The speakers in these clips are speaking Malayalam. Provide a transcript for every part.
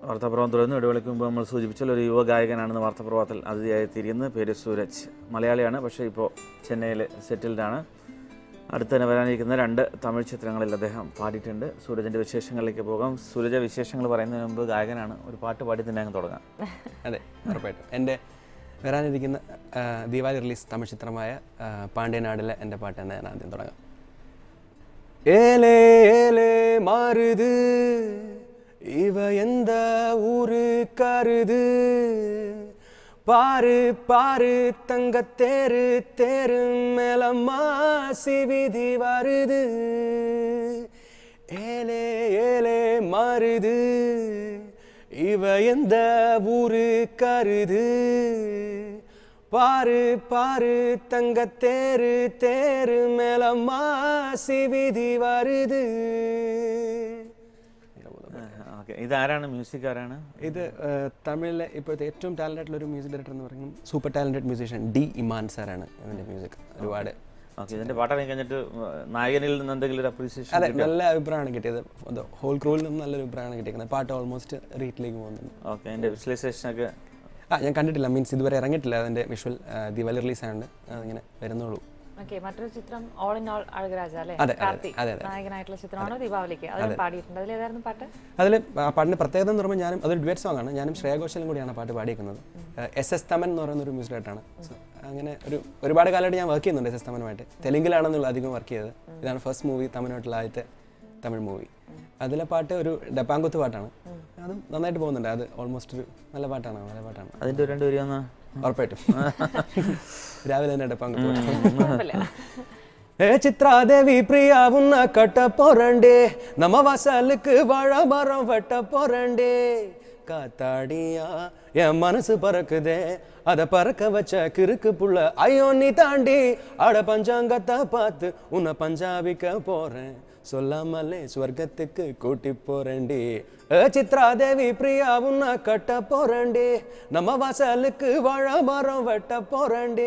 വാർത്താപ്രഭാവം തുടർന്ന് ഇടവേളയ്ക്ക് മുമ്പ് നമ്മൾ സൂചിപ്പിച്ചാൽ ഒരു യുവ ഗായകനാണെന്ന് വാർത്താപ്രഭാവത്തിൽ അതിഥിയായി തിരിയുന്നത് പേര് സൂരജ് മലയാളിയാണ് പക്ഷേ ഇപ്പോൾ ചെന്നൈയിൽ സെറ്റിൽഡാണ് അടുത്ത് തന്നെ വരാനിരിക്കുന്ന രണ്ട് തമിഴ് ചിത്രങ്ങളിൽ അദ്ദേഹം പാടിയിട്ടുണ്ട് സൂരജിൻ്റെ വിശേഷങ്ങളിലേക്ക് പോകാം സൂരജ വിശേഷങ്ങൾ പറയുന്നതിന് മുമ്പ് ഗായകനാണ് ഒരു പാട്ട് പാടി തന്നെ അങ്ങ് തുടങ്ങാം അതെ ഉറപ്പായിട്ടും എൻ്റെ വരാനിരിക്കുന്ന ആ, ദീപാവലി റിലീസ് തമിഴ് ചിത്രമായ ആ, പാണ്ഡ്യനാടിലെ എൻ്റെ പാട്ട് തന്നെ ഞാൻ ആദ്യം തുടങ്ങാം ഏലേ ഏലേ മാറുது இவ எந்த ஊரு கருது பாரு பாரு தங்க தேரு தேரு மேல மாசி விதி வருது ஏலே ஏலே மாறுது இவ எந்த ஊரு கருது பாரு பாரு தங்க தேரு தேரு மேல மாசி விதி வருது ഓക്കെ ഇതാരാണ് മ്യൂസിക് ആരാണ് ഇത് ഏഹ്, തമിഴിലെ ഇപ്പോഴത്തെ ഏറ്റവും ടാലൻ്റ് ആയിട്ടുള്ള ഒരു മ്യൂസിക് ഡയറക്ടർ എന്ന് പറയുന്നത് super talented musician D Imman സാറാണ് ഇതിൻ്റെ മ്യൂസിക് ഒരുപാട് ഓക്കെ ഇതിൻ്റെ പാട്ടിറങ്ങി കഴിഞ്ഞിട്ട് നായകനിൽ നിന്ന് എന്തെങ്കിലും ഒരു അപ്രീസിയേഷൻ അതെ നല്ല അഭിപ്രായമാണ് കിട്ടിയത് ഹോൾ ക്രൂവിൽ നിന്ന് നല്ലൊരു അഭിപ്രായമാണ് കിട്ടിയിരിക്കുന്നത് പാട്ട് ഓൾമോസ്റ്റ് റീറ്റിലേക്ക് പോകുന്നുണ്ട് ഓക്കെ അതിൻ്റെ വിഷ്വലൈസേഷനൊക്കെ ആ ഞാൻ കണ്ടിട്ടില്ല മീൻസ് ഇതുവരെ ഇറങ്ങിയിട്ടില്ല അതിൻ്റെ വിഷ്വൽ ദിവാലി റിലീസ് ആയതുകൊണ്ട് അതിങ്ങനെ വരുന്നുള്ളൂ ഓക്കെ മറ്റൊരു ചിത്രം ഓൾ ഇൻ ഓൾ അഴകരാജ അല്ലേ അതെ, അതെ, കാർത്തി അതെ, അതെ. നായകനായിട്ടുള്ള ചിത്രമാണ് ദീപാവലിക്ക് അതിൽ പാടിയിട്ടുണ്ട് അതിൽ ഏതായിരുന്നു പാട്ട് അതിൽ ആ പാട്ടിൻ്റെ പ്രത്യേകത എന്ന് പറയുമ്പോൾ ഞാനും അതൊരു ഡുവറ്റ് സോങ് ആണ് ഞാനും ശ്രേയ ഘോഷലും കൂടിയാണ് ആ പാട്ട് പാടിയിരിക്കുന്നത് എസ് എസ് തമൻ എന്ന് പറയുന്ന ഒരു മ്യൂസിക് ഡയറക്ടറാണ് So, അങ്ങനെ ഒരു ഒരുപാട് കാലമായിട്ട് ഞാൻ വർക്ക് ചെയ്യുന്നുണ്ട് എസ് എസ് തമനുമായിട്ട് തെലുങ്കിലാണെന്നുള്ള അധികം വർക്ക് ചെയ്തത് ഇതാണ് ഫസ്റ്റ് മൂവി തമിഴ്നാട്ടിലെ ആദ്യത്തെ തമിഴ് മൂവി അതിലെ പാട്ട് ഒരു ഡപ്പാങ്കുത്ത് പാട്ടാണ് അതും നന്നായിട്ട് പോകുന്നുണ്ട് അത് ഓൾമോസ്റ്റ് ഒരു നല്ല പാട്ടാണ് നല്ല പാട്ടാണ് അതിൻ്റെ ഒരു രണ്ട് വരികയെന്ന് ഉറപ്പായിട്ടും രാവിലെ തന്നെ ഡപ്പാങ്കുത്ത് പാട്ട് കുഴപ്പമില്ല ஏ சித்ராதேவி பிரியா உன்ன கட்ட போறண்டே நம்ம வாசலுக்கு வாழை மரம் வெட்ட போறண்டே காத்தாடியா என் மனசு பறக்குதே அத பறக்க வச்ச கிறுக்கு புள்ள ஐயோ நீ தாண்டி அட பஞ்சாங்கத்தை பார்த்து உன்னை பஞ்சாபிக்க போறேன் சொல்லாமலே ஸ்வர்க்கத்துக்கு கூட்டி போறேன்டி ஏ சித்ராதேவி பிரியா உன்ன கட்ட போறண்டே நம்ம வாசலுக்கு வாழை மரம் வெட்ட போறண்டே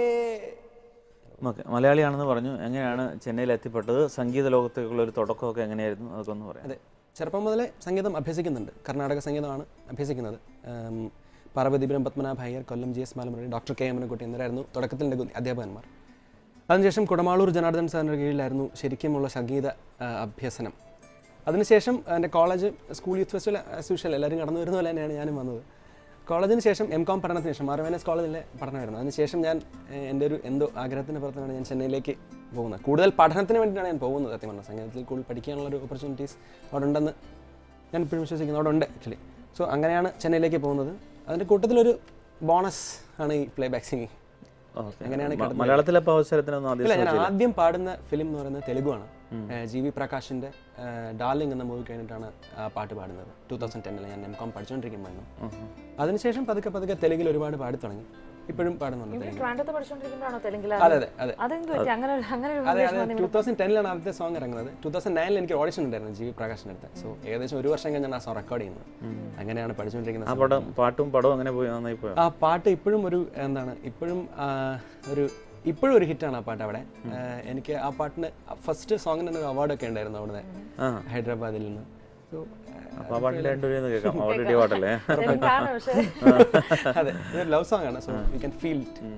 ഓക്കെ മലയാളിയാണെന്ന് പറഞ്ഞു എങ്ങനെയാണ് ചെന്നൈയിൽ എത്തിപ്പെട്ടത് സംഗീത ലോകത്തേക്കുള്ള ഒരു തുടക്കമൊക്കെ എങ്ങനെയായിരുന്നു അതൊക്കെ ഒന്ന് പറയാം അതെ ചെറുപ്പം മുതലേ സംഗീതം അഭ്യസിക്കുന്നുണ്ട് കർണാടക സംഗീതമാണ് അഭ്യസിക്കുന്നത് ഉം, Parvathipuram Padmanabha Iyer Kollam G S Malamurali doctor K എമ്മനക്കുട്ടി എന്നിവരായിരുന്നു തുടക്കത്തിൽ എൻ്റെ ഗു- അധ്യാപകന്മാർ അതിനുശേഷം കുടമാളൂർ ജനാർദ്ദൻ സാറിൻ്റെ കീഴിലായിരുന്നു ശരിക്കുമുള്ള സംഗീത ആ, അഭ്യസനം അതിനുശേഷം എൻ്റെ college school youth festival as usual എല്ലാവരും കടന്നു വരുന്ന പോലെ തന്നെയാണ് ഞാനും വന്നത് കോളേജിന് ശേഷം എം കോം പഠനത്തിന് ശേഷം ആർ എൻ എസ് കോളേജിലെ പഠനമായിരുന്നു അതിനുശേഷം ഞാൻ ഏഹ്, എൻ്റെ ഒരു എന്തോ ആഗ്രഹത്തിൻ്റെ പുറത്താണ് ഞാൻ ചെന്നൈയിലേക്ക് പോകുന്നത് കൂടുതൽ പഠനത്തിന് വേണ്ടിയിട്ടാണ് ഞാൻ പോകുന്നത് സത്യം പറഞ്ഞാൽ സംഗീതത്തിൽ കൂടുതൽ പഠിക്കാനുള്ള ഒരു ഓപ്പർച്യൂണിറ്റീസ് അവിടെ ഉണ്ടെന്ന് ഞാൻ ഇപ്പോഴും വിശ്വസിക്കുന്നു അവിടെ ഉണ്ട് ആക്ച്വലി സോ അങ്ങനെയാണ് ചെന്നൈയിലേക്ക് പോകുന്നത് അതിൻ്റെ കൂട്ടത്തിലൊരു ബോണസ് ആണ് ഈ പ്ലേ ബാക്ക് സിംഗിങ് ഓക്കെ അങ്ങനെയാണ് മ- മലയാളത്തിലെ അപ്പോൾ അവസരത്തിനൊന്നും ആദ്യം ഇല്ല ഞാൻ ആദ്യം പാടുന്ന ഫിലിം എന്ന് പറയുന്നത് തെലുഗുവാണ് ഏഹ് ജി വി പ്രകാശിന്റെ ഡാർലിംഗ് എന്ന മൂവി കഴിഞ്ഞിട്ടാണ് ആ പാട്ട് പാടുന്നത് ടൂ തൗസൻഡ് ടെന്നിൽ ഞാൻ എം കോം പഠിച്ചുകൊണ്ടിരിക്കുമ്പോഴാണ് അതിനുശേഷം പതുക്കെ പതുക്കെ തെലുങ്കിൽ ഒരുപാട് പാടി തുടങ്ങി ഇപ്പോഴും പാടുന്നുണ്ട് ഇവിടെ തെലുങ്കിൽ ട്രാൻഡത്ത് പഠിച്ചോണ്ടിരിക്കുമ്പോഴാണോ തെലുങ്കിൽ അതെ അതെ അതെ അതെന്ത് പറ്റി അങ്ങനെ ഒരു- അങ്ങനെ ഒരു അതെ ഉദ്ദേശം അതെ ടൂ തൗസൻഡ് ടെന്നിലാണ് ആദ്യത്തെ സോങ് ഇറങ്ങുന്നത് ടൂ തൗസൻഡ് നയനിൽ എനിക്ക് ഓഡിഷൻ ഉണ്ടായിരുന്നു ജി വി പ്രകാശിൻ്റെ അടുത്ത് സോ ഏകദേശം ഒരു വർഷം കഴിഞ്ഞാണ് ആ സോങ് റെക്കോർഡ് ചെയ്യുന്നത് അങ്ങനെയാണ് പഠിച്ചുകൊണ്ടിരിക്കുന്നത് ആ പടം പാട്ടും പടവും അങ്ങനെ പോയി നന്നായി പോയോ ആ പാട്ട് ഇപ്പോഴും ഒരു എന്താണ് ഇപ്പോഴും ആ, ഒരു ഇപ്പോഴും ഒരു ഹിറ്റാണ് ആ പാട്ട് അവിടെ ആ, എനിക്ക് ആ പാട്ടിന് ഫസ്റ്റ് സോങ്ങിന് തന്നെ ഒരു അവാർഡൊക്കെ ഉണ്ടായിരുന്നു അവിടെ ആ ഹൈദരാബാദിൽ നിന്ന് സോ അപ്പോൾ ആ പാട്ടിൻ്റെ രണ്ടുപേരും കേൾക്കാം ഓൾറെഡി പാട്ടല്ലേ തെലുങ്കാണ് പക്ഷേ അതെ ഇതൊരു ലവ് സോങ് ആണ് so you can feel it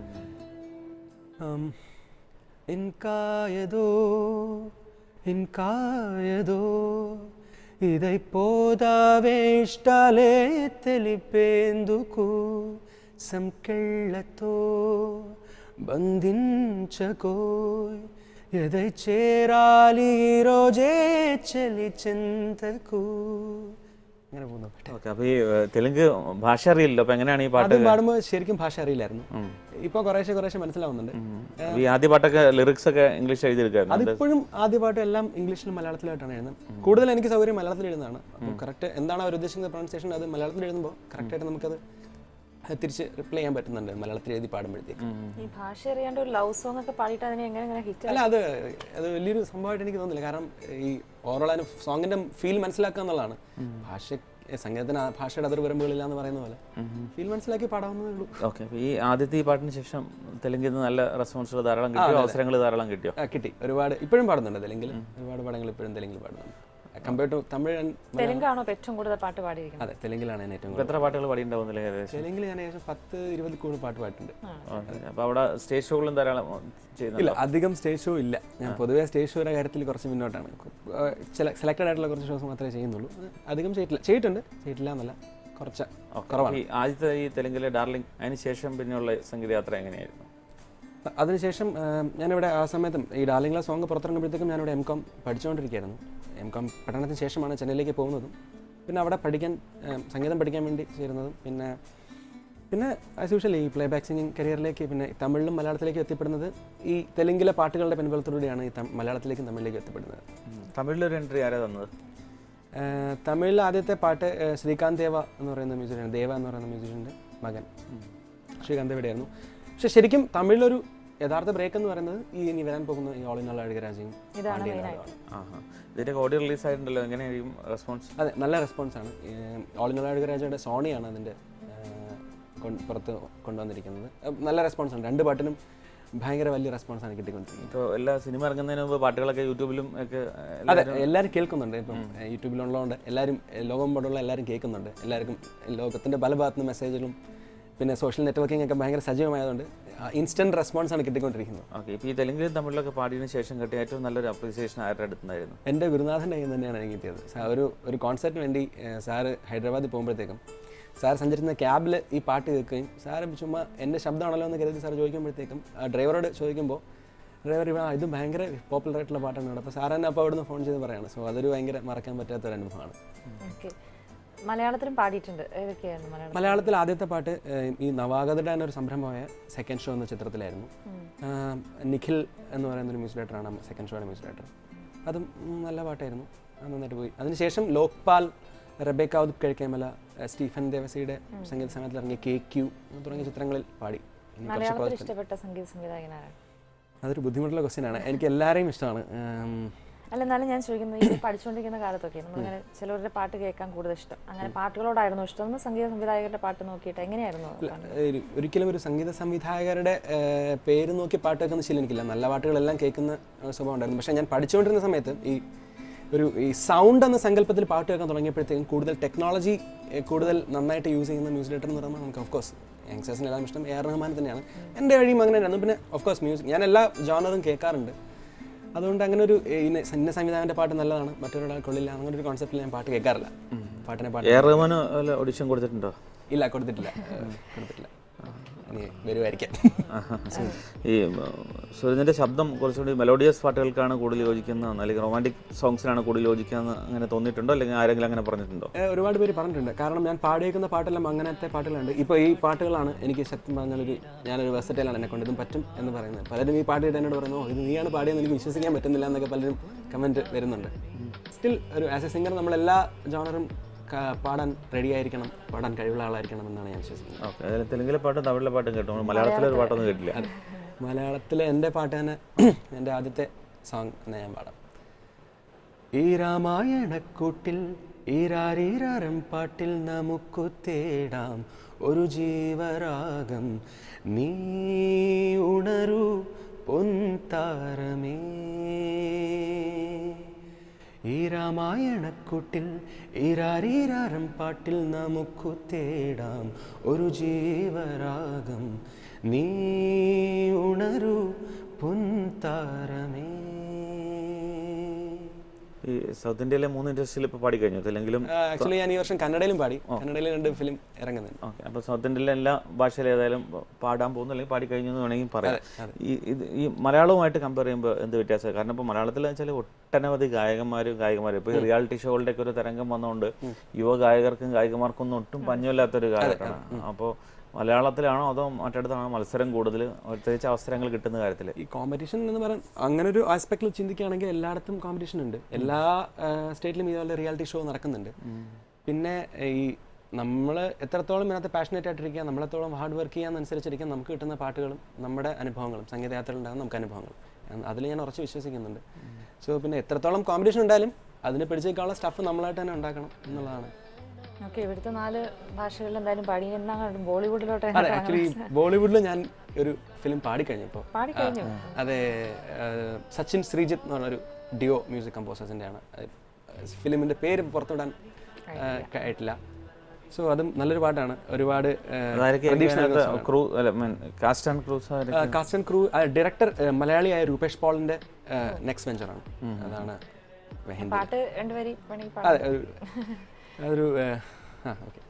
ఇంకా ఏదో ఇంకా ఏదో ఇదైపోదావే ఇష్టాలే తెలిపేందుకు సంకెళ్ళతో బంధించకోయ్ ఎదై చేరాలి ఈ రోజే చెలి చెంతకు അങ്ങനെ പോകുന്നു പാട്ട് ഓക്കെ അപ്പോൾ ഈ ഏഹ്, തെലുങ്ക് ഭാഷ അറിയില്ലല്ലോ അപ്പോൾ എങ്ങനെയാണ് ഈ പാട്ട് ആദ്യം പാടുമ്പോൾ ശരിക്കും ഭാഷ അറിയില്ലായിരുന്നു ഇപ്പോൾ കുറേശ്ശെ കുറേശ്ശെ മനസ്സിലാവുന്നുണ്ട് അപ്പോൾ ഈ ആദ്യ പാട്ടൊക്കെ ലിറിക്സ് ഒക്കെ ഇംഗ്ലീഷ് എഴുതിയെടുക്കായിരുന്നു അതിപ്പോഴും ആദ്യ പാട്ട് എല്ലാം ഇംഗ്ലീഷിലും മലയാളത്തിലായിട്ടാണ് എഴുതുന്നത് കൂടുതൽ എനിക്ക് സൗകര്യം മലയാളത്തിൽ എഴുതുന്നതാണ് അപ്പോൾ കറക്റ്റ് എന്താണ് അവർ ഉദ്ദേശിക്കുന്ന പ്രൊണൗൺസിയേഷൻ അത് മലയാളത്തിൽ എഴുതുമ്പോൾ കറക്റ്റായിട്ട് നമുക്കത് തിരിച്ച് റിപ്ലൈ ചെയ്യാൻ പറ്റുന്നുണ്ട് മലയാളത്തിൽ എഴുതി പാടുമ്പോഴത്തേക്ക് ഈ ഭാഷ അറിയാണ്ട് ഒരു ലവ് സോങ് ഒക്കെ പാടിയിട്ട് അതിനെ എങ്ങനെ എങ്ങനെ ഹിറ്റ് അല്ല അത് അത് വലിയൊരു സംഭവമായിട്ട് എനിക്ക് തോന്നുന്നില്ല കാരണം ഈ ഓവറോൾ അതിന് സോങ്ങിന്റെ ഫീൽ മനസ്സിലാക്കുക എന്നുള്ളതാണ് ഭാഷ സംഗീതത്തിന് ആ ഭാഷയുടെ അതിർവരമ്പുകളില്ല എന്ന് പറയുന്ന പോലെ ഫീൽ മനസ്സിലാക്കി പാടാവുന്നതേ ഉള്ളൂ ഓക്കെ അപ്പോൾ ഈ ആദ്യത്തെ ഈ പാട്ടിന് ശേഷം തെലുങ്കിൽ നിന്ന് നല്ല റെസ്പോൺസുകൾ ധാരാളം കിട്ടിയോ അവസരങ്ങൾ ധാരാളം കിട്ടിയോ ആ, കിട്ടി ഒരുപാട് ഇപ്പോഴും പാടുന്നുണ്ട് തെലുങ്കിൽ ഒരുപാട് പടങ്ങൾ ഇപ്പോഴും തെലുങ്കിൽ പാടുന്നുണ്ട് compare to Tamil and Malayalam- തെലുങ്കാണോ ഇപ്പൊ ഏറ്റവും കൂടുതൽ പാട്ട് പാടിയിരിക്കുന്നത് അതെ തെലുങ്കിലാണ് ഞാൻ ഏറ്റവും ഇപ്പൊ കൂടുതൽ എത്ര പാട്ടുകൾ പാടിയിട്ടുണ്ടാവുന്നില്ല ഏകദേശം തെലുങ്കിൽ ഞാൻ ഏകദേശം പത്ത് ഇരുപത് കൂടുതൽ പാട്ട് പാടിയിട്ടുണ്ട് അപ്പോൾ അവിടെ സ്റ്റേജ് ഷോകളും ധാരാളം ചെയ്യുന്നുണ്ട് ഇല്ല അധികം സ്റ്റേജ് ഷോ ഇല്ല ഞാൻ പൊതുവേ സ്റ്റേജ് ഷോയുടെ കാര്യത്തിൽ കുറച്ച് മുന്നോട്ടാണ് ഏഹ് ചില സെലക്റ്റഡ് ആയിട്ടുള്ള കുറച്ച് ഷോസ് മാത്രമേ ചെയ്യുന്നുള്ളൂ അത് അധികം ചെയ്തിട്ടില്ല ചെയ്തിട്ടുണ്ട് ചെയ്തിട്ടില്ല എന്നല്ല കുറച്ച് കുറവാണ് ഈ ആദ്യത്തെ ഈ തെലുങ്കിലെ ഡാർലിംഗ് അതിന് ശേഷം പിന്നെയുള്ള സംഗീതയാത്ര എങ്ങനെയായിരുന്നു അതിനുശേഷം ഏഹ്, ഞാനിവിടെ ആ സമയത്തും ഈ ഡാർലിംഗ്ല സോങ് പുറത്തിറങ്ങുമ്പോഴത്തേക്കും ഞാനിവിടെ എം കോം പഠിച്ചുകൊണ്ടിരിക്കുകയായിരുന്നു എം കോം പഠനത്തിന് ശേഷമാണ് ചെന്നൈയിലേക്ക് പോകുന്നതും പിന്നെ അവിടെ പഠിക്കാൻ ഏഹ്, സംഗീതം പഠിക്കാൻ വേണ്ടി ചേരുന്നതും പിന്നെ പിന്നെ ആസ് യൂഷ്വൽ ഈ പ്ലേ ബാക്ക് സിംഗിങ് കരിയറിലേക്ക് പിന്നെ തമിഴിലും മലയാളത്തിലേക്ക് എത്തിപ്പെടുന്നത് ഈ തെലുങ്കിലെ പാട്ടുകളുടെ പിൻബലത്തോടുകൂടിയാണ് ഈ തം- മലയാളത്തിലേക്കും തമിഴിലേക്ക് എത്തിപ്പെടുന്നത് തമിഴിലൊരു എൻട്രി ആരാ തന്നത് ഏഹ്, തമിഴിൽ ആദ്യത്തെ പാട്ട് ഏഹ്, ശ്രീകാന്ത് ദേവ എന്ന് പറയുന്ന മ്യൂസിഷ്യൻ ദേവ എന്ന് പറയുന്ന മ്യൂസിഷ്യൻ്റെ മകൻ ശ്രീകാന്ത് ദേവയുടെയായിരുന്നു പക്ഷെ ശരിക്കും തമിഴിലൊരു യഥാർത്ഥ ബ്രേക്ക് എന്ന് പറയുന്നത് ഈ ഇനി വരാൻ പോകുന്ന ഈ ഓളിനുള്ള അഴകരാജയും ഇതാണ് മെയിനായിട്ട് ആഹാ ഇതിന്റെ ഓഡിയോ റിലീസ് ആയിട്ടുണ്ടല്ലോ എങ്ങനെയായിരിക്കും റെസ്പോൺസ് അതെ നല്ല റെസ്പോൺസാണ് ഓളിനുള്ള അഴകരാജയുടെ സോണിയാണ് അതിൻ്റെ ഏഹ്, കൊണ്ട്- പുറത്ത് കൊണ്ടുവന്നിരിക്കുന്നത് ഏഹ്, നല്ല റെസ്പോൺസ് ഉണ്ട് രണ്ട് പാട്ടിനും ഭയങ്കര വലിയ റെസ്പോൺസാണ് കിട്ടിക്കൊണ്ടിരിക്കുന്നത് ഇപ്പോൾ എല്ലാ സിനിമ ഇറങ്ങുന്നതിന് മുമ്പ് പാട്ടുകളൊക്കെ യൂട്യൂബിലും ഒക്കെ ഏഹ്, അതെ എല്ലാവരും കേൾക്കുന്നുണ്ട് ഇപ്പം യൂട്യൂബിലുള്ളതുകൊണ്ട് എല്ലാവരും ഏഹ്, ലോകം പോലുള്ള എല്ലാവരും കേൾക്കുന്നുണ്ട് എല്ലാവർക്കും ലോകത്തിൻ്റെ പല ഭാഗത്തുനിന്ന് മെസ്സേജുകളും പിന്നെ സോഷ്യൽ നെറ്റ്വർക്കിംഗ് ഒക്കെ ഭയങ്കര സജീവമായതുകൊണ്ട് ഇൻസ്റ്റൻറ്റ് റെസ്പോൺസാണ് കിട്ടിക്കൊണ്ടിരിക്കുന്നത് ഓക്കെ ഇപ്പോൾ ഈ തെലുങ്കിലും തമിഴിലൊക്കെ പാടിയതിനു ശേഷം കിട്ടിയ ഏറ്റവും നല്ലൊരു അപ്രീസിയേഷൻ ആരുടെ അടുത്തുനിന്നായിരുന്നു എൻ്റെ ഗുരുനാഥൻ്റെ കയ്യിൽ തന്നെയാണ് എനിക്ക് കിട്ടിയത് സാ- ഒരു ഒരു കോൺസെർട്ടിന് വേണ്ടി ഏഹ്, സാറ് ഹൈദരാബാദിൽ പോകുമ്പോഴത്തേക്കും സാർ സഞ്ചരിക്കുന്ന ക്യാബിൽ ഈ പാട്ട് കേൾക്കുകയും സാറ് ചുമ്മാ എൻ്റെ ശബ്ദമാണല്ലോ എന്ന് കരുതി സാർ ചോദിക്കുമ്പോഴത്തേക്കും ആ ഡ്രൈവറോട് ചോദിക്കുമ്പോൾ ഡ്രൈവർ ഇവ ഇത് ഭയങ്കര പോപ്പുലർ ആയിട്ടുള്ള പാട്ടാണ് ഇവിടെ അപ്പോൾ സാർ തന്നെ അപ്പോൾ അവിടുന്ന് ഫോൺ ചെയ്ത് പറയാണ് സോ അതൊരു ഭയങ്കര മറക്കാൻ പറ്റാത്ത ഒരു അനുഭവമാണ് ഓക്കെ മലയാളത്തിലും പാടിയിട്ടുണ്ട് ഏതൊക്കെയായിരുന്നു മലയാളം മലയാളത്തിൽ ആദ്യത്തെ പാട്ട് ഏഹ്, ഈ നവാഗതയുടെ തന്നെ ഒരു സംരംഭമായ സെക്കൻഡ് ഷോ എന്ന ചിത്രത്തിലായിരുന്നു ആഹ്, നിഖിൽ എന്ന് പറയുന്ന ഒരു മ്യൂസിക് ഡയറക്ടറാണ് സെക്കൻഡ് ഷോയുടെ മ്യൂസിക് ഡയറക്ടർ അതും ഉം, നല്ല പാട്ടായിരുന്നു അത് നന്നായിട്ട് പോയി അതിനുശേഷം ലോക്പാൽ റബേക്ക ഉദ് കഴിക്കേമല സ്റ്റീഫൻ ദേവസിയുടെ സംഗീത സമയത്തിൽ ഇറങ്ങിയ കെ ക്യു തുടങ്ങിയ ചിത്രങ്ങളിൽ പാടി ഇനി കുറച്ച് മലയാളത്തിൽ project- ഇഷ്ടപ്പെട്ട സംഗീത സംവിധായകനാണ് അതൊരു ബുദ്ധിമുട്ടുള്ള ക്വസ്റ്റ്യൻ ആണ് എനിക്ക് എല്ലാവരെയും ഇഷ്ടമാണ് ആം, അല്ല എന്നാലും ഞാൻ ചോദിക്കുന്നത് ഈ പഠിച്ചുകൊണ്ടിരിക്കുന്ന കാലത്തൊക്കെ നമ്മളിങ്ങനെ ചിലവരുടെ പാട്ട് കേൾക്കാൻ കൂടുതൽ ഇഷ്ടം അങ്ങനെ പാട്ടുകളോടായിരുന്നു ഇഷ്ടം എന്ന് സംഗീത സംവിധായകരുടെ പാട്ട് നോക്കിയിട്ട് എങ്ങനെയായിരുന്നു അത്? ഒരു- ഒരിക്കലും ഒരു സംഗീത സംവിധായകരുടെ ഏഹ്, പേര് നോക്കി പാട്ട് കേൾക്കുന്ന ശീലം എനിക്കില്ല നല്ല പാട്ടുകളെല്ലാം കേൾക്കുന്ന ഏഹ്, സ്വഭാവം ഉണ്ടായിരുന്നു പക്ഷേ ഞാൻ പഠിച്ചുകൊണ്ടിരുന്ന സമയത്ത് ഈ ഒരു ഈ സൗണ്ട് എന്ന സങ്കല്പത്തിൽ പാട്ട് കേൾക്കാൻ തുടങ്ങിയപ്പോഴത്തേക്കും കൂടുതൽ ടെക്നോളജി കൂടുതൽ നന്നായിട്ട് യൂസ് ചെയ്യുന്ന മ്യൂസിക് ഡയറക്ടർ എന്ന് പറയുമ്പോൾ നമുക്ക് ഓഫ് കോഴ്സ് യങ്സ്റ്റേഴ്സിന് എല്ലാം ഇഷ്ടം എ ആർ റഹ്മാൻ തന്നെയാണ് എൻ്റെ വഴിയും അങ്ങനെ ആയിരുന്നു പിന്നെ ഓഫ് കോഴ്സ് മ്യൂസിക് ഞാൻ എല്ലാ ജോണറും കേൾക്കാറുണ്ട് അതുകൊണ്ട് അങ്ങനെ ഒരു ഏഹ്, ഇന്ന ഇന്ന സംവിധാനൻ്റെ പാട്ട് നല്ലതാണ് മറ്റൊരാൾ കൊള്ളില്ല അങ്ങനെ ഒരു കോൺസെപ്റ്റിൽ ഞാൻ പാട്ട് കേൾക്കാറില്ല പാട്ടിനെ പാട്ട് എ ആർ റഹ്മാന് വല്ല ഓഡിഷൻ കൊടുത്തിട്ടുണ്ടോ ഇല്ല കൊടുത്തിട്ടില്ല ഏഹ്, കൊടുത്തിട്ടില്ല ഇനി വരുമായിരിക്കാം ഈ സുരജിന്റെ ശബ്ദം കുറച്ചുകൂടി മെലോഡിയസ് പാട്ടുകൾക്കാണ് കൂടുതൽ യോജിക്കുന്നത് അല്ലെങ്കിൽ റൊമാൻറ്റിക് സോങ്സിനാണ് കൂടുതൽ യോജിക്കുന്നത് അങ്ങനെ തോന്നിയിട്ടുണ്ടോ അല്ലെങ്കിൽ ആരെങ്കിലും അങ്ങനെ പറഞ്ഞിട്ടുണ്ടോ ഏഹ് ഒരുപാട് പേര് പറഞ്ഞിട്ടുണ്ട് കാരണം ഞാൻ പാടിയേക്കുന്ന പാട്ടെല്ലാം അങ്ങനത്തെ പാട്ടുകളുണ്ട് ഇപ്പോൾ ഈ പാട്ടുകളാണ് എനിക്ക് സത്യം പറഞ്ഞാലൊരു ഞാനൊരു വെസറ്റൈലാണ് എന്നെ കൊണ്ട് ഇതും പറ്റും എന്ന് പറയുന്നത് പലരും ഈ പാട്ട് കേട്ട് എന്നോട് പറയുന്നു "ഓ, ഇത് നീയാണ് പാടിയെന്ന് എനിക്ക് വിശ്വസിക്കാൻ പറ്റുന്നില്ല എന്നൊക്കെ പലരും കമൻറ്റ് വരുന്നുണ്ട് സ്റ്റിൽ ഒരു ആസ് എ സിംഗർ നമ്മളെല്ലാ ജോണറും പാടാൻ റെഡി ആയിരിക്കണം പാടാൻ കഴിവുള്ള ആളായിരിക്കണം എന്നാണ് ഞാൻ വിശ്വസിക്കുന്നത് ഓക്കെ അതിൽ തെലുങ്കിലെ പാട്ടും തമിഴിലെ പാട്ടും കേട്ടു നമ്മൾ മലയാളത്തിലെ ഒരു പാട്ടൊന്നും കേട്ടില്ല മലയാളത്തിലെ എൻ്റെ പാട്ട് തന്നെ എൻ്റെ ആദ്യത്തെ സോങ് എന്ന് ഞാൻ പാടാം ഈ രാമായണക്കൂട്ടിൽ ഈ രാരീരാരം പാട്ടിൽ നമുക്കു തേടാം ഒരു ജീവരാഗം നീ ഉണരൂ പൊൻതാരമേ ഈ രാമായണക്കൂട്ടിൽ ഈ രാരീരാരം പാട്ടിൽ നമുക്കു തേടാം ഒരു ജീവരാഗം നീ ഉണരൂ പൊൻതാരമേ ഈ സൗത്ത് ഇന്ത്യയിലെ മൂന്ന് ഇൻഡസ്ട്രിയിൽ ഇപ്പോൾ പാടിക്കഴിഞ്ഞു തെലുങ്കിലും ആക്ച്വലി ഞാൻ ഈ വർഷം കന്നഡയിലും പാടി കന്നഡയിൽ രണ്ട് ഫിലിം ഇറങ്ങുന്നുണ്ട് ഓക്കെ അപ്പോൾ സൗത്ത് ഇന്ത്യയിലെ എല്ലാ ഭാഷയിൽ ഏതായാലും പാടാൻ പോകുന്നു അല്ലെങ്കിൽ പാടിക്കഴിഞ്ഞു എന്ന് വേണമെങ്കിൽ പറയാം ഈ ഇത് ഈ മലയാളവുമായിട്ട് കമ്പയർ ചെയ്യുമ്പോൾ എന്ത് വ്യത്യാസം കാരണം ഇപ്പോൾ മലയാളത്തിൽ വെച്ചാൽ ഒട്ടനവധി ഗായകന്മാരും ഗായികമാരും ഇപ്പോൾ ഈ റിയാലിറ്റി ഷോകളുടെ ഒക്കെ ഒരു തരംഗം വന്നതുകൊണ്ട് യുവ ഗായകർക്കും ഗായികമാർക്കും ഒന്നും ഒട്ടും പഞ്ഞമില്ലാത്തൊരു കാലഘട്ടമാണ് അപ്പോൾ മലയാളത്തിലാണോ അതോ മറ്റിടത്താണോ മത്സരം കൂടുതൽ പ്രത്യേകിച്ച് അവസരങ്ങൾ കിട്ടുന്ന കാര്യത്തിൽ ഈ കോമ്പറ്റീഷൻ എന്ന് പറയാൻ അങ്ങനെ ഒരു ആസ്പെക്റ്റിൽ ചിന്തിക്കുകയാണെങ്കിൽ എല്ലായിടത്തും കോമ്പറ്റീഷൻ ഉണ്ട് എല്ലാ സ്റ്റേറ്റിലും ഇതുപോലെ റിയാലിറ്റി ഷോ നടക്കുന്നുണ്ട് പിന്നെ ഈ നമ്മൾ എത്രത്തോളം ഇതിനകത്ത് പാഷനേറ്റ് ആയിട്ടിരിക്കുക നമ്മളെത്തോളം ഹാർഡ് വർക്ക് ചെയ്യാന്നനുസരിച്ചിരിക്കും നമുക്ക് കിട്ടുന്ന പാട്ടുകളും നമ്മുടെ അനുഭവങ്ങളും സംഗീതയാത്രയിലുണ്ടാകുന്ന നമുക്ക് അനുഭവങ്ങൾ അതിൽ ഞാൻ ഉറച്ച് വിശ്വസിക്കുന്നുണ്ട് സോ പിന്നെ എത്രത്തോളം കോമ്പറ്റീഷൻ ഉണ്ടായാലും അതിനെ പിടിച്ചേക്കാനുള്ള സ്റ്റഫ് നമ്മളായിട്ട് തന്നെ ഉണ്ടാക്കണം എന്നുള്ളതാണ് ഓക്കെ ഇവിടുത്തെ നാല് ഭാഷകളിൽ എന്തായാലും പാടി എന്നാണ് ബോളിവുഡിലോട്ട് അതെ ആക്ച്വലി ബോളിവുഡിൽ ഞാൻ ഒരു ഫിലിം പാടിക്കഴിഞ്ഞപ്പോൾ പാടിക്കഴിഞ്ഞു അതെ ആ, സച്ചിൻ ശ്രീജിത്ത് എന്ന് പറഞ്ഞൊരു ഡിയോ മ്യൂസിക് കമ്പോസേഴ്സിൻ്റെ ആണ് അത് ഫിലിമിൻ്റെ പേര് പുറത്തുവിടാൻ ആ, ആയിട്ടില്ല സോ അതും നല്ലൊരു പാട്ടാണ് ഒരുപാട് അതായിരിക്കും ക്രൂ അല്ല cast and crews cast and crew director മലയാളിയായ രൂപേഷ് പോളിൻ്റെ നെക്സ്റ്റ് വെഞ്ചറാണ് അതാണ് മെഹന്തി പാട്ട് രണ്ടുപേരി വേണമെങ്കിൽ പാടാം അതെ ഒരു അതൊരു ഏ, ആ ഓക്കെ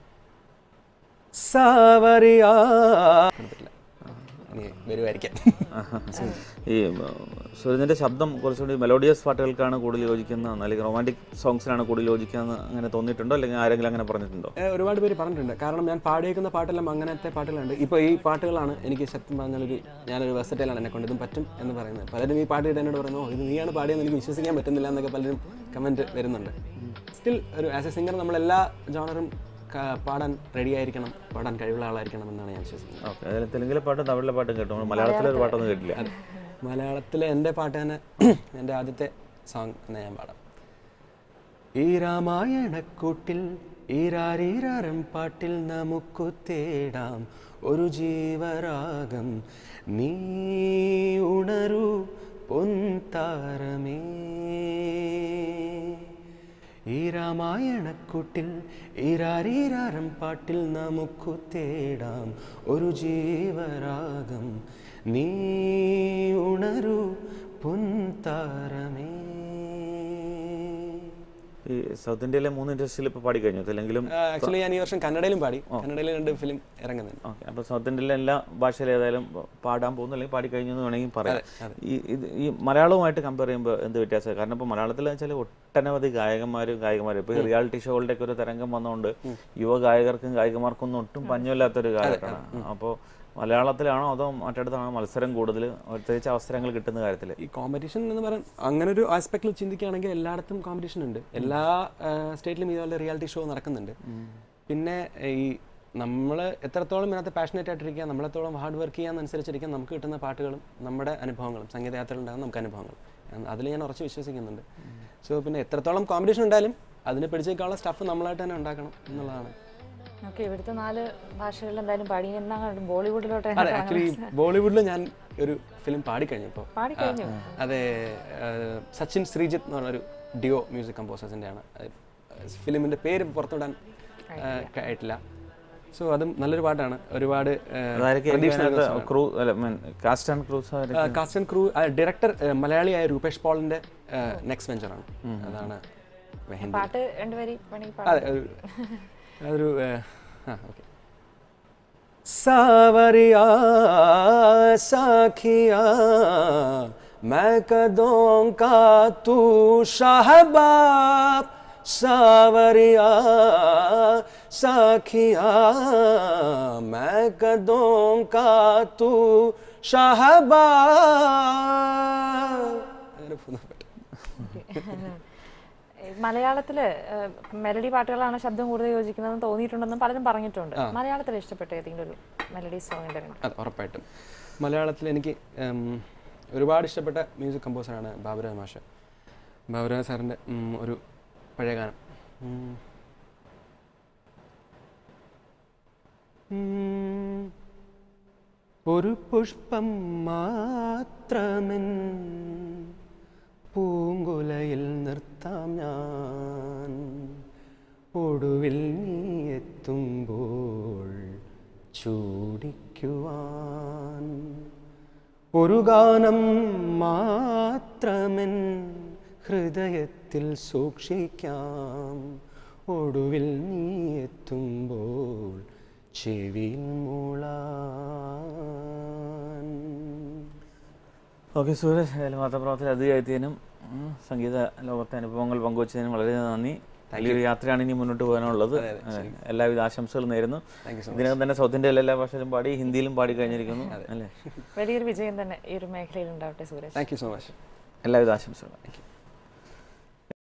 സാവറിയാ കൊടുത്തിട്ടില്ല ഇനി വരുമായിരിക്കാം ഈ സുരജിന്റെ ശബ്ദം കുറച്ചുകൂടി മെലോഡിയസ് പാട്ടുകൾക്കാണ് കൂടുതൽ യോജിക്കുന്നത് അല്ലെങ്കിൽ റൊമാൻറ്റിക് സോങ്സിനാണ് കൂടുതൽ യോജിക്കുന്നത് അങ്ങനെ തോന്നിയിട്ടുണ്ടോ അല്ലെങ്കിൽ ആരെങ്കിലും അങ്ങനെ പറഞ്ഞിട്ടുണ്ടോ ഏ, ഒരുപാട് പേര് പറഞ്ഞിട്ടുണ്ട് കാരണം ഞാൻ പാടിയേക്കുന്ന പാട്ടെല്ലാം അങ്ങനത്തെ പാട്ടുകളുണ്ട് ഇപ്പോൾ ഈ പാട്ടുകളാണ് എനിക്ക് സത്യം പറഞ്ഞാലൊരു ഞാനൊരു വെസറ്റൈലാണ് എന്നെ കൊണ്ട് ഇതും പറ്റും എന്ന് പറയുന്നത് പലരും ഈ പാട്ട് കേട്ട് എന്നോട് പറയുന്നു "ഓ, ഇത് നീയാണ് പാടിയെന്ന് എനിക്ക് വിശ്വസിക്കാൻ പറ്റുന്നില്ല എന്നൊക്കെ പലരും കമൻറ്റ് വരുന്നുണ്ട് സ്റ്റിൽ ഒരു ആസ് എ സിംഗർ നമ്മൾ എല്ലാ ജോണറും പാടാൻ റെഡി ആയിരിക്കണം പാടാൻ കഴിവുള്ള ആളായിരിക്കണം എന്നാണ് ഞാൻ വിശ്വസിക്കുന്നത് ഓക്കെ അതിൽ തെലുങ്കിലെ പാട്ടും തമിഴിലെ പാട്ടും കേട്ടു നമ്മൾ മലയാളത്തിലെ ഒരു പാട്ടൊന്നും കേട്ടില്ല മലയാളത്തിലെ എൻ്റെ പാട്ട് തന്നെ എൻ്റെ ആദ്യത്തെ സോങ് എന്ന് ഞാൻ പാടാം ഈ രാമായണക്കൂട്ടിൽ ഈ രാരീരാരം പാട്ടിൽ നമുക്കു തേടാം ഒരു ജീവരാഗം നീ ഉണരൂ പൊൻതാരമേ ഈ രാമായണക്കൂട്ടിൽ ഈ രാരീരാരം പാട്ടിൽ നമുക്കു തേടാം ഒരു ജീവരാഗം നീ ഉണരൂ പൊൻതാരമേ ഈ സൗത്ത് ഇന്ത്യയിലെ മൂന്ന് ഇൻഡസ്ട്രിയിൽ ഇപ്പോൾ പാടിക്കഴിഞ്ഞു തെലുങ്കിലും ആക്ച്വലി ഞാൻ ഈ വർഷം കന്നഡയിലും പാടി കന്നഡയിൽ രണ്ട് ഫിലിം ഇറങ്ങുന്നുണ്ട് ഓക്കെ അപ്പോൾ സൗത്ത് ഇന്ത്യയിലെ എല്ലാ ഭാഷയിൽ ഏതായാലും പാടാൻ പോകുന്നു അല്ലെങ്കിൽ പാടിക്കഴിഞ്ഞു എന്ന് വേണമെങ്കിൽ പറയാം ഈ ഇത് ഈ മലയാളവുമായിട്ട് കമ്പയർ ചെയ്യുമ്പോൾ എന്ത് വ്യത്യാസം കാരണം ഇപ്പോൾ മലയാളത്തിൽ വെച്ചാൽ ഒട്ടനവധി ഗായകന്മാരും ഗായികമാരും ഇപ്പോൾ ഈ റിയാലിറ്റി ഷോകളുടെ ഒക്കെ ഒരു തരംഗം വന്നതുകൊണ്ട് യുവ ഗായകർക്കും ഗായികമാർക്കും ഒന്നും ഒട്ടും പഞ്ഞമില്ലാത്തൊരു കാലഘട്ടമാണ് അപ്പോൾ മലയാളത്തിലാണോ അതോ മറ്റിടത്താണോ മത്സരം കൂടുതൽ പ്രത്യേകിച്ച് അവസരങ്ങൾ കിട്ടുന്ന കാര്യത്തിൽ ഈ കോമ്പറ്റീഷൻ എന്ന് പറയാൻ അങ്ങനെ ഒരു ആസ്പെക്റ്റിൽ ചിന്തിക്കുകയാണെങ്കിൽ എല്ലായിടത്തും കോമ്പറ്റീഷൻ ഉണ്ട് എല്ലാ സ്റ്റേറ്റിലും ഇതുപോലെ റിയാലിറ്റി ഷോ നടക്കുന്നുണ്ട് പിന്നെ ഈ നമ്മൾ എത്രത്തോളം ഇതിനകത്ത് പാഷനേറ്റ് ആയിട്ടിരിക്കുക നമ്മളെത്തോളം ഹാർഡ് വർക്ക് ചെയ്യാന്നനുസരിച്ചിരിക്കും നമുക്ക് കിട്ടുന്ന പാട്ടുകളും നമ്മുടെ അനുഭവങ്ങളും സംഗീതയാത്രയിൽ ഉണ്ടാകുന്ന നമുക്ക് അനുഭവങ്ങൾ അതിൽ ഞാൻ ഉറച്ച് വിശ്വസിക്കുന്നുണ്ട് സോ പിന്നെ എത്രത്തോളം കോമ്പറ്റീഷൻ ഉണ്ടായാലും അതിനെ പിടിച്ചേക്കാനുള്ള സ്റ്റഫ് നമ്മളായിട്ട് തന്നെ ഉണ്ടാക്കണം എന്നുള്ളതാണ് ഓക്കെ ഇവിടുത്തെ നാല് ഭാഷകളിൽ എന്തായാലും പാടി എന്നാ ബോളിവുഡിലോട്ട് അതെ ആക്ച്വലി ബോളിവുഡിൽ ഞാൻ ഒരു ഫിലിം പാടിക്കഴിഞ്ഞപ്പോൾ പാടിക്കഴിഞ്ഞു അതെ ഏഹ്, സച്ചിൻ ശ്രീജിത്ത് എന്ന് പറഞ്ഞൊരു ഡിയോ മ്യൂസിക് കമ്പോസേഴ്സിൻ്റെ ആണ് ഫിലിമിൻ്റെ പേര് പുറത്തുവിടാൻ ഏഹ്, ആയിട്ടില്ല സോ അതും നല്ലൊരു പാട്ടാണ് ഒരുപാട് അതായിരിക്കും ക്രൂ അല്ല cast and crews cast and crew director മലയാളിയായ രൂപേഷ് പോളിൻ്റെ നെക്സ്റ്റ് വെഞ്ചറാണ് അതാണ് മെഹന്തി പാട്ട് രണ്ടുപേരി വേണമെങ്കിൽ പാടാം അതെ ഒരു അതൊരു ഏഹ്, ആ ഓക്കെ सावरिया साखिया मैं कदों का तू शाहबाब सावरिया साखिया मैं कदों का तू शाहबाब മലയാളത്തില് ഏഹ്, മെലഡി പാട്ടുകളാണ് ശബ്ദം കൂടുതൽ യോജിക്കുന്നതെന്ന് തോന്നിയിട്ടുണ്ടെന്ന് പലരും പറഞ്ഞിട്ടുണ്ട് മലയാളത്തിൽ ഇഷ്ടപ്പെട്ട ഏതെങ്കിലും ഒരു മെലഡി സോങ് എന്തെങ്കിലും അതെ ഉറപ്പായിട്ടും മലയാളത്തിൽ എനിക്ക് ഉം, ഒരുപാട് ഇഷ്ടപ്പെട്ട മ്യൂസിക് കമ്പോസറാണ് ബാബുരാജ് മാഷ് ബാബുരാജ് സാറിൻ്റെ ഉം, ഒരു പഴയ ഗാനം ഉം. ഉം. ഒരു പുഷ്പം മാത്രമെൻ പൂങ്കുലയിൽ നിർത്താം ഞാൻ ഒടുവിൽ നീ എത്തുമ്പോൾ ചൂടിക്കുവാൻ ഒരു ഗാനം മാത്രമെൻ ഹൃദയത്തിൽ സൂക്ഷിക്കാം ഒടുവിൽ നീ എത്തുമ്പോൾ ചെവിയിൽ മൂളാൻ ഓക്കെ സൂരജ് ഏതായാലും വാർത്താപ്രവർത്തനം അതിയായതിനും സംഗീത ലോകത്തെ അനുഭവങ്ങൾ പങ്കുവച്ചതിനും വളരെ നന്ദി വലിയൊരു യാത്രയാണ് ഇനി മുന്നോട്ട് പോകാനുള്ളത് അതെ. എല്ലാവിധ ആശംസകളും നേരുന്നു ഇതിനകം തന്നെ സൗത്ത് ഇന്ത്യയിലെ എല്ലാ ഭാഷയിലും പാടി ഹിന്ദിയിലും പാടി കഴിഞ്ഞിരിക്കുന്നു അല്ലേ വലിയൊരു വിജയം തന്നെ ഈ ഒരു മേഖലയിൽ ഉണ്ടാവട്ടെ Sooraj thank you so much എല്ലാവിധ ആശംസകളും